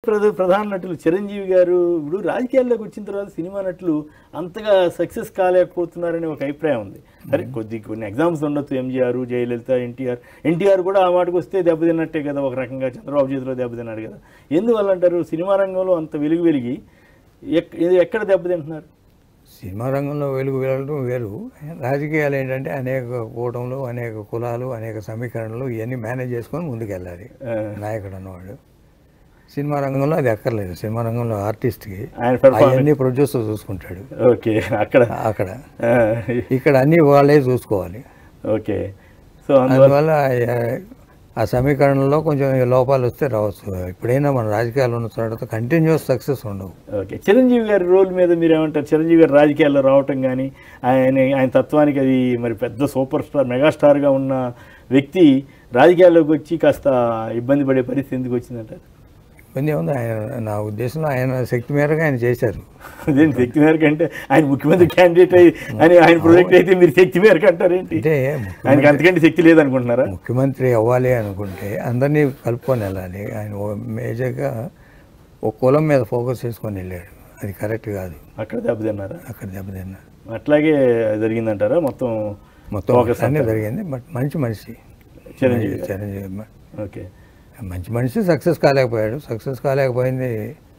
ప్రధ- ప్రధాన నటులు చిరంజీవి గారు ఇప్పుడు రాజకీయాల్లోకి వచ్చిన తర్వాత సినిమా నటులు అంతగా సక్సెస్ కాలేకపోతున్నారనే ఒక అభిప్రాయం ఉంది సరే కొద్ది కొన్ని ఎగ్జామ్స్ ఉండొచ్చు ఎంజీఆర్ జయలలిత ఎన్టీఆర్ ఎన్టీఆర్ కూడా ఆ మాటకు వస్తే దెబ్బతిన్నట్టే కదా ఒక రకంగా చంద్రబాబు చేతిలో దెబ్బతిన్నాడు కదా ఎందువల్ల అంటారు సినిమా రంగంలో అంత వెలుగు వెలిగి ఎక్- ఇది ఎక్కడ దెబ్బతింటున్నారు సినిమా రంగంలో వెలుగు వెళ్ళడం వేరు రాజకీయాలు ఏంటంటే అనేక కూటములు అనేక కులాలు అనేక సమీకరణలు ఇవన్నీ మేనేజ్ చేసుకొని ముందుకెళ్ళాలి ఆ, నాయకుడు అన్నవాడు సినిమా రంగంలో అది అక్కర్లేదు సినిమా రంగంలో ఆర్టిస్ట్కి ఆయన పెర్ఫార్మెన్స్ అవన్నీ ప్రొడ్యూసర్ చూసుకుంటాడు ఓకే అక్కడ అక్కడ ఆ, ఇక్కడ అన్నీ వాళ్ళే చూసుకోవాలి ఓకే సో అందువల్ల అందువల్ల ఆ- ఆ సమీకరణలో కొంచెం లోపాలు వస్తే రావచ్చు ఇప్పుడైనా మన రాజకీయాలు ఉన్న తర్వాత కంటిన్యూస్ సక్సెస్ ఉండవు ఓకే చిరంజీవి గారి రోల్ మీద మీరు ఏమంటారు చిరంజీవి గారు రాజకీయాల్లో రావటం కానీ ఆయన ఆయన తత్వానికి అది మరి పెద్ద సూపర్ స్టార్ మెగాస్టార్గా ఉన్న వ్యక్తి రాజకీయాల్లోకి వచ్చి కాస్త ఇబ్బంది పడే పరిస్థితి ఎందుకు వచ్చిందంటారు ఇబ్బంది ఉంది ఆయన నా ఉద్దేశంలో ఆయన శక్తి మేరకు ఆయన చేశారు అదేంటి శక్తి మేరకు అంటే ఆయన ముఖ్యమంత్రి క్యాండిడేట్ అయ్యి అని ఆయన ప్రొజెక్ట్ అయితే మీరు శక్తి మేరకు అంటారేంటి అంటే ఆయనకి అంతకంటే శక్తి లేదనుకుంటున్నారా ముఖ్యమంత్రి అవ్వాలి అనుకుంటే అందరినీ కలుపుకొని వెళ్ళాలి ఆయన ఓ మేజర్గా ఒక కులం మీద ఫోకస్ చేసుకొని వెళ్ళాడు అది కరెక్ట్ కాదు అక్కడ దెబ్బతిన్నారా అక్కడ దెబ్బతిన్నారు అట్లాగే జరిగిందంటారా మొత్తం మొత్తం Focus అన్నీ అంతా. జరిగింది బట్ మంచి మనిషి చిరంజీవి గారు. చిరంజీవి మ- ఓకే మంచి మనిషి సక్సెస్ కాలేకపోయాడు సక్సెస్ కాలేకపోయింది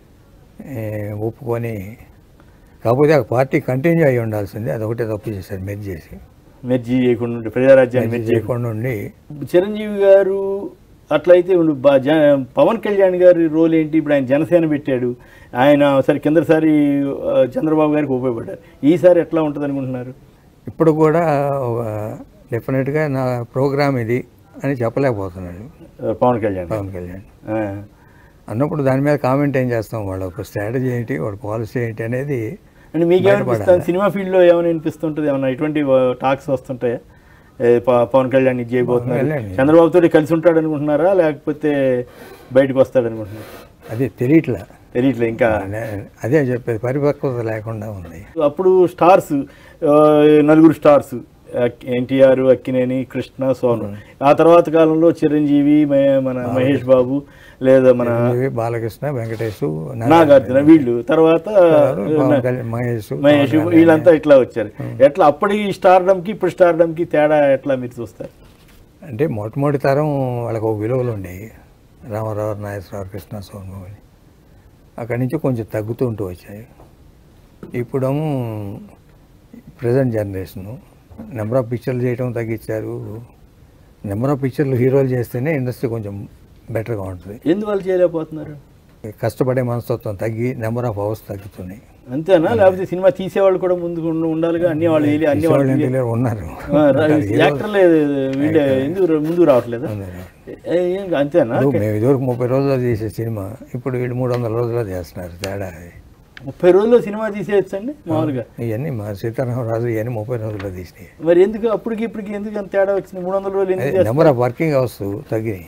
ఏ, ఒప్పుకొని కాకపోతే ఆ పార్టీ కంటిన్యూ అయ్యి ఉండాల్సింది అదొకటే తప్పు చేశారు మెర్జ్ చేసి మెర్జీ చేయకుండా ఉండి ప్రజారాజ్యాన్ని మెర్జ్ మెర్జీ చేయకుండా చేయకుండా ఉండి చిరంజీవి గారు అట్లయితే ఉండు బా- జ- పవన్ కళ్యాణ్ గారి రోల్ ఏంటి ఇప్పుడు ఆయన జనసేన పెట్టాడు ఆయన సరే కిందసారి ఆ, చంద్రబాబు గారికి ఉపయోగపడ్డారు ఈసారి ఎట్లా ఉంటుంది అనుకుంటున్నారు ఇప్పుడు కూడా ఒక డెఫినెట్గా నా ప్రోగ్రామ్ ఇది అని చెప్పలేకపోతున్నాడు ఆ, పవన్ కళ్యాణ్ గారు. పవన్ కళ్యాణ్ ఆ. అన్నప్పుడు దాని మీద కామెంట్ ఏం చేస్తాం వాళ్ళ ఒక స్ట్రాటజీ ఏంటి వాళ్ళ పాలసీ ఏంటి అనేది అంటే మీకేమనిపిస్తుంది బయటపడాలి. సినిమా ఫీల్డ్లో ఏమైనా వినిపిస్తుంటుంది ఏమైనా ఇటువంటి టాక్స్ వస్తుంటాయా ఏ, ప- పవన్ కళ్యాణ్ ఇది చేయబోతున్నారు కళ్యాణ్. చంద్రబాబు తోటి కలిసి ఉంటాడు అనుకుంటున్నారా లేకపోతే బయటకు వస్తాడు అనుకుంటున్నారు అది తెలియట్లే తెలియట్లే ఇంకా అదే చెప్పేది పరిపక్వత లేకుండా ఉంది అప్పుడు స్టార్స్ ఆ, నలుగురు స్టార్స్ ఎన్టీఆర్ అక్కినేని కృష్ణ సోను ఆ తర్వాత కాలంలో చిరంజీవి మే- మన మహేష్ బాబు లేదా మన చిరంజీవి, బాలకృష్ణ వెంకటేష్ నాగార్జున వీళ్ళు తర్వాత పవన్ కళ్యాణ్ మహేష్ మహేష్ వీళ్ళంతా ఇట్లా వచ్చారు ఎట్లా అప్పటి స్టార్డమ్ కి ఇప్పుడు స్టార్డమ్ కి తేడా ఎట్లా మీరు చూస్తారు అంటే మొట్టమొదటి తరం వాళ్ళకి ఒక విలువలు ఉండేవి రామారావు నాగేశ్వరరావు కృష్ణ సోము అని అక్కడి నుంచి కొంచెం తగ్గుతూ ఉంటూ వచ్చాయి ఇప్పుడేమో ప్రజెంట్ జనరేషను నెంబర్ ఆఫ్ పిక్చర్లు చేయడం తగ్గించారు నెంబర్ ఆఫ్ పిక్చర్లు హీరోలు చేస్తేనే ఇండస్ట్రీ కొంచెం బెటర్గా ఉంటుంది ఎందువల్ల చేయలేకపోతున్నారు కష్టపడే మనస్తత్వం తగ్గి నెంబర్ ఆఫ్ అవర్స్ తగ్గుతున్నాయి అంతేనా లేకపోతే సినిమా తీసేవాళ్ళు కూడా ముందుకు ఉండ- ఉండాలిగా అన్ని వాళ్ళు వెళ్ళి అన్ని వాళ్ళు వాళ్ళు ఇంటిలో ఉన్నారు ఆ, రా- యాక్టర్లే వీళ్ళే ఎందుకు రా- ముందుకు రావట్లేదా ఏ, ఏం అంతేనా ఇప్పుడు మేము ఇదివరకు ముప్పై రోజుల్లో చేసే సినిమా ఇప్పుడు వీళ్ళు మూడు వందల రోజుల్లో చేస్తున్నారు తేడా అది ముప్పై రోజుల్లో సినిమా తీసేయచ్చండి మామూలుగా ఇవన్నీ మా సీతారామరాజు ఇవన్నీ ముప్పై రోజుల్లో తీసినాయి మరి ఎందుకు అప్పటికి ఇప్పటికి ఎందుకు అంత తేడా వచ్చింది మూడు వందల రోజులు ఎందుకు చేస్తారు? నెంబర్ ఆఫ్ వర్కింగ్ అవర్స్ తగ్గినాయి